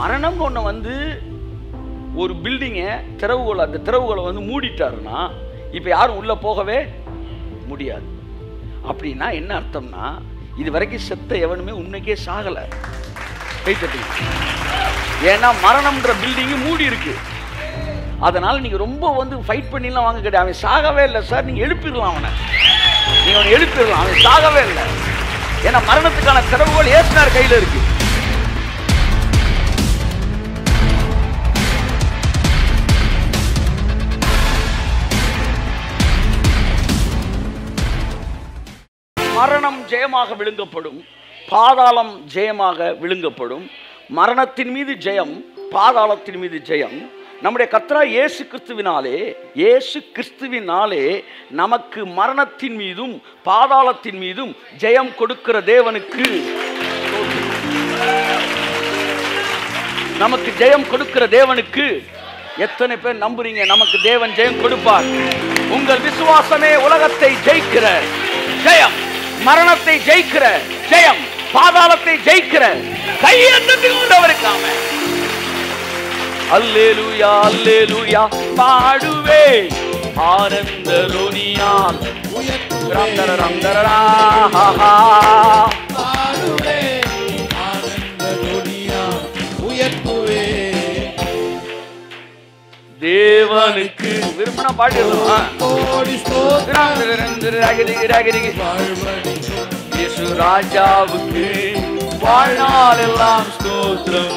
மரணம் ஒன்று வந்து ஒரு பில்டிங்கை திறவுகோலை அந்த திறவுகோலை வந்து மூடிட்டாருன்னா இப்போ யாரும் உள்ளே போகவே முடியாது அப்படின்னா என்ன அர்த்தம்னா இது வரைக்கும் செத்த எவனுமே உன்னைக்கே சாகலை கை தட்டுங்க ஏன்னா மரணம்ன்ற பில்டிங்கு மூடி இருக்கு அதனால நீங்க ரொம்ப வந்து ஃபைட் பண்ணிலாம் வாங்க கிடையாது அவன் சாகவே இல்லை சார் நீங்க எழுப்பிடலாம் அவனை நீங்க அவனை எழுப்பிடலாம் அவன் சாகவே இல்லை ஏன்னா மரணத்துக்கான திறவுகோல் ஏசுனார் கையில இருக்கு மரணம் ஜெயமாக விழுங்கப்படும் பாதாளம் ஜெயமாக விழுங்கப்படும் மரணத்தின் மீது ஜெயம் பாதாளத்தின் மீது ஜெயம் நம்முடைய கத்ரா இயேசு கிறிஸ்துவினாலே இயேசு கிறிஸ்துவினாலே நமக்கு மரணத்தின் மீதும் பாதாளத்தின் மீதும் ஜெயம் கொடுக்கிற தேவனுக்கு நமக்கு ஜெயம் கொடுக்கிற தேவனுக்கு எத்தனை பேர் நம்புறீங்க நமக்கு தேவன் ஜெயம் கொடுப்பார் உங்கள் விசுவாசமே உலகத்தை ஜெயிக்கிற ஜெயம் மரணத்தை ஜெயிக்கிற ஜெயம் பாதாளத்தை ஜெயிக்கிற கையெழுத்து கொண்டவருக்காம அல்லேலூயா அல்லேலூயா பாடுவே ஆனந்த ரோனியால் ரந்தர ரந்தரா பாடுவே ஆனந்த துனியா உயர்த்துவே தேவனுக்கு விரும்பினா பாடிடலாம் கோடி ஸ்தோத்திரம் வாழ்வழி இயேசு ராஜாவுக்கு வாழ்நாள் எல்லாம் ஸ்தோத்திரம்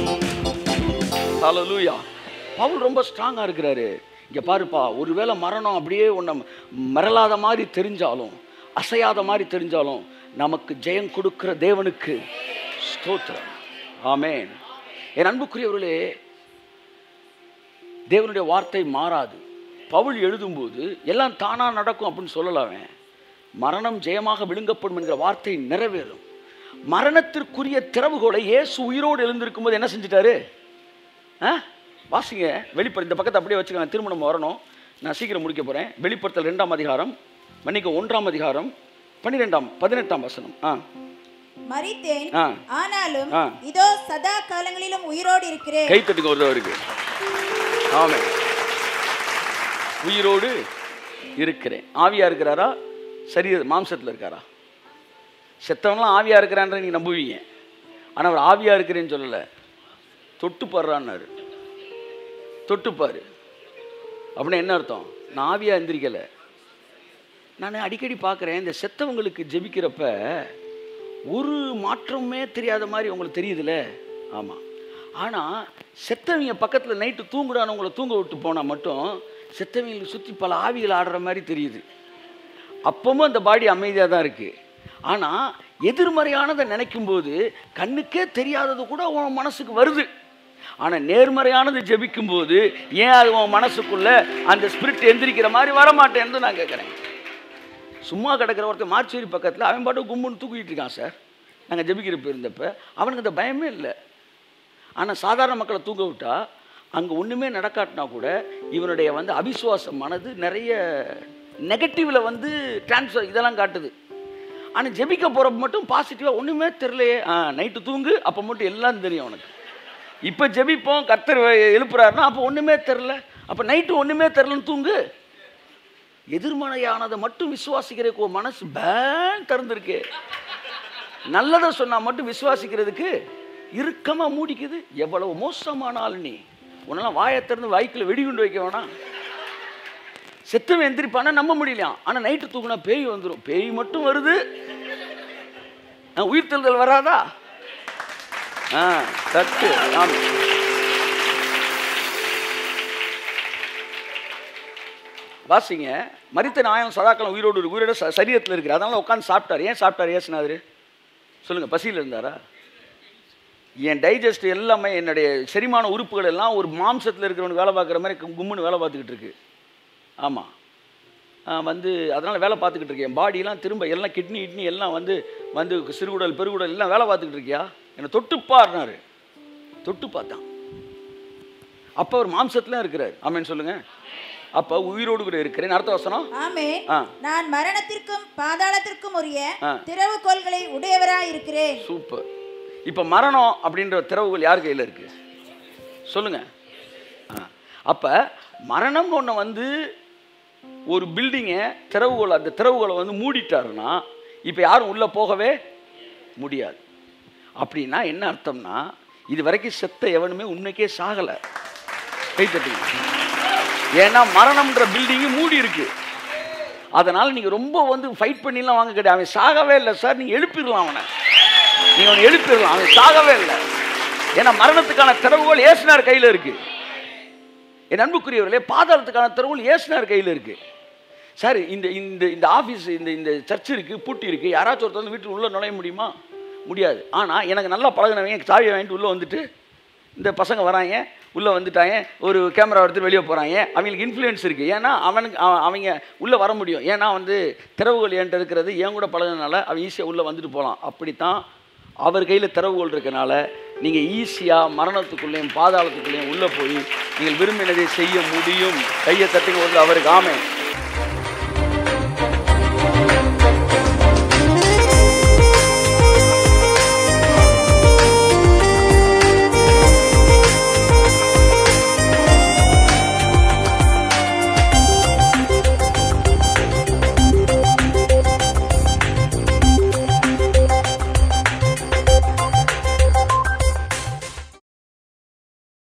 ஹalleluya பவுல் ரொம்ப ஸ்ட்ராங்கா இருக்கிறாரு இங்க பாருப்பா ஒருவேளை மரணம் அப்படியே உன்னை மறலாத மாதிரி தெரிஞ்சாலும் அசையாத மாதிரி தெரிஞ்சாலும் நமக்கு ஜெயம் கொடுக்கிற தேவனுக்கு ஸ்தோத்திரம் ஆமென் என் அன்புக்குரியவர்களே தேவனுடைய வார்த்தை மாறாது பவுல் எழுதும்போது எல்லாம் தானா நடக்கும் அப்படின்னு சொல்லலாமே மரணம் ஜெயமாக விழுங்கப்படும் என்கிற வார்த்தை நிறைவேறும் மரணத்திற்குரிய திறவுகோலை இயேசு உயிரோடு எழுந்திருக்கும் போது என்ன செஞ்சிட்டாரு ஆ வாசிங்க வெளிப்பட இந்த பக்கத்தை அப்படியே வச்சுக்கோங்க திரும்ப நம்ம வரணும் நான் சீக்கிரம் முடிக்க போகிறேன் வெளிப்படுத்தல் ரெண்டாம் அதிகாரம் மன்னிக்க ஒன்றாம் அதிகாரம் பன்னிரெண்டாம் பதினெட்டாம் வசனம் ஆ மரித்தேன் ஆ. ஆனாலும் ஆ. இதோ சதா காலங்களிலும் உயிரோடு இருக்கிறேன் கை தட்டுங்க ஒருத்தவருக்கு ஆமே உயிரோடு இருக்கிறேன் ஆவியா இருக்கிறாரா சரி மாம்சத்தில் இருக்காரா செத்தவன்லாம் ஆவியா இருக்கிறான்ற நீங்க நம்புவீங்க ஆனால் அவர் ஆவியா இருக்கிறேன்னு சொல்லலை தொட்டு பாடுறான்னாரு தொட்டுப்பாரு அப்படின்னா என்ன அர்த்தம் நான் ஆவியா எந்திரிக்கலை நான் அடிக்கடி பார்க்குறேன் இந்த செத்தவங்களுக்கு ஜெபிக்கிறப்ப ஒரு மாற்றமே தெரியாத மாதிரி உங்களுக்கு தெரியுதுல்ல ஆமாம் ஆனால் செத்தவங்க பக்கத்தில் நைட்டு தூங்குடானவங்கள தூங்க விட்டு போனால் மட்டும் செத்தவங்களுக்கு சுற்றி பல ஆவிகள் ஆடுற மாதிரி தெரியுது அப்பவும் அந்த பாடி அமைதியாக தான் இருக்குது ஆனால் எதிர்மறையானதை நினைக்கும்போது கண்ணுக்கே தெரியாதது கூட உன் மனசுக்கு வருது ஆனால் நேர்மறையானது ஜெபிக்கும்போது ஏன் அது உன் மனசுக்குள்ள அந்த ஸ்பிரிட் எந்திரிக்கிற மாதிரி வரமாட்டேன்னு நான் கேட்குறேன் சும்மா கிடக்கிற ஒருத்தன் மார்ச்சேரி பக்கத்தில் அவன் பாட்டு கும்முன்னு தூக்கிட்டு இருக்கான் சார் நாங்கள் ஜெபிக்கிறப்ப இருந்தப்ப அவனுக்கு அந்த பயமே இல்லை ஆனால் சாதாரண மக்களை தூங்க விட்டா அங்கே ஒன்றுமே நடக்காட்டினா கூட இவனுடைய வந்து அவிசுவாச மனது நிறைய நெகட்டிவில் வந்து டிரான்ஸ்ஃபர் இதெல்லாம் காட்டுது ஆனால் ஜெபிக்க போகிறப்ப மட்டும் பாசிட்டிவாக ஒன்றுமே தெரிலையே ஆ நைட்டு தூங்கு அப்போ மட்டும் எல்லாம் தெரியும் அவனுக்கு இப்போ ஜெபிப்போம் கர்த்தர் எழுப்புறாருன்னா அப்போ ஒன்றுமே தெரில அப்போ நைட்டு ஒன்றுமே தெரிலன்னு தூங்கு எதிர்மறையானதை மட்டும் விசுவாசிக்கிறதுக்கு உன் மனசு பேன் திறந்திருக்கு நல்லதை சொன்னா மட்டும் விசுவாசிக்கிறதுக்கு இறுக்கமா மூடிக்குது எவ்வளவு மோசமான ஆள் நீ உன்னெல்லாம் வாயை திறந்து வாய்க்குள்ள வெடிகுண்டு வைக்க வேணாம் செத்தவன் எந்திரிப்பானா நம்ப முடியலையாம் ஆனா நைட்டு தூக்குனா பேய் வந்துடும் பேய் மட்டும் வருது ஆ, உயிர்த்தெழுதல் வராதா ஆ தட்டு ஆமா வாசிங்க மரித்த நாயம் சதாக்காலம் உயிரோடு இருக்கு. உயிரோட ச- சரீரத்தில் இருக்கிற அதனால உட்காந்து சாப்பிட்டார் ஏன் சாப்பிட்டார் ஏசுனாரு சொல்லுங்க பசியில் இருந்தாரா என் டைஜஸ்ட் எல்லாமே என்னுடைய செரிமான உறுப்புகள் எல்லாம் ஒரு மாம்சத்தில் இருக்கிறவனுக்கு வேலை பார்க்குற மாதிரி கும்- கும்முன்னு வேலை பார்த்துக்கிட்டு இருக்கு ஆமாம் வந்து அதனால் வேலை பார்த்துக்கிட்டு இருக்கேன் என் பாடியெல்லாம் திரும்ப எல்லாம் கிட்னி கிட்னி எல்லாம் வந்து வந்து சிறுகுடல் பெருகுடல் எல்லாம் வேலை பார்த்துக்கிட்டு இருக்கியா என்னை தொட்டுப்பாருனாரு தொட்டு பார்த்தான் அப்போ அவர் மாம்சத்துல இருக்கிறார் ஆமென் சொல்லுங்க அப்போ உயிரோடு கூட இருக்கிறேன் அடுத்த வசனம் ஆமே ஆ. நான் மரணத்திற்கும் பாதாளத்திற்கும் உரிய ஆ. திறவுகோல்களை உடையவராய் இருக்கிறேன் சூப்பர் இப்போ மரணம் அப்படின்ற திறவுகள் யார் கையில் இருக்கு சொல்லுங்க ஆ அப்போ மரணம்னு ஒன்று வந்து ஒரு பில்டிங்கை திறவுகோல் அந்த திறவுகோலை வந்து மூடிட்டாருன்னா இப்போ யாரும் உள்ளே போகவே முடியாது அப்படின்னா என்ன அர்த்தம்னா இது வரைக்கும் செத்த எவனுமே உன்னைக்கே சாகலை கை தட்டுங்க ஏன்னா மரணம்ன்ற பில்டிங்கு மூடி இருக்கு அதனால் நீங்கள் ரொம்ப வந்து ஃபைட் பண்ணிலாம் வாங்க கிடையாது அவன் சாகவே இல்லை சார் நீங்கள் எழுப்பிடலாம் அவனை நீங்கள் அவனை எழுப்பிடலாம் அவன் சாகவே இல்லை ஏன்னா மரணத்துக்கான திறவுகோல் ஏசுனார் கையில் இருக்கு என் அன்புக்குரியவர்களே பாதாளத்துக்கான திறவுகோல் ஏசுனார் கையில் இருக்கு சார் இந்த இந்த இந்த ஆஃபீஸ் இந்த இந்த சர்ச் இருக்குது பூட்டி இருக்குது யாராச்சும் ஒருத்தர் வந்து வீட்டுக்கு உள்ளே நுழைய முடியுமா முடியாது ஆனால் எனக்கு நல்லா பழகினவங்க சாவியை வாங்கிட்டு உள்ளே வந்துட்டு இந்த பசங்க வராங்க உள்ளே வந்துட்டாங்க ஒரு கேமரா எடுத்து வெளியே போகிறாங்க அவங்களுக்கு இன்ஃப்ளூயன்ஸ் இருக்குது ஏன்னா அவனுக்கு அவ- அவங்க உள்ளே வர முடியும் ஏன்னா வந்து திறவுகோல் என்கிட்ட இருக்கிறது என் கூட பழகுனதுனால அவன் ஈஸியாக உள்ளே வந்துட்டு போகலாம் அப்படித்தான் அவர் கையில் திறவுகோல் இருக்கனால நீங்கள் ஈஸியாக மரணத்துக்குள்ளேயும் பாதாளத்துக்குள்ளேயும் உள்ளே போய் நீங்கள் விரும்பினதை செய்ய முடியும் கையை தட்டுங்க வந்து அவருக்கு ஆமை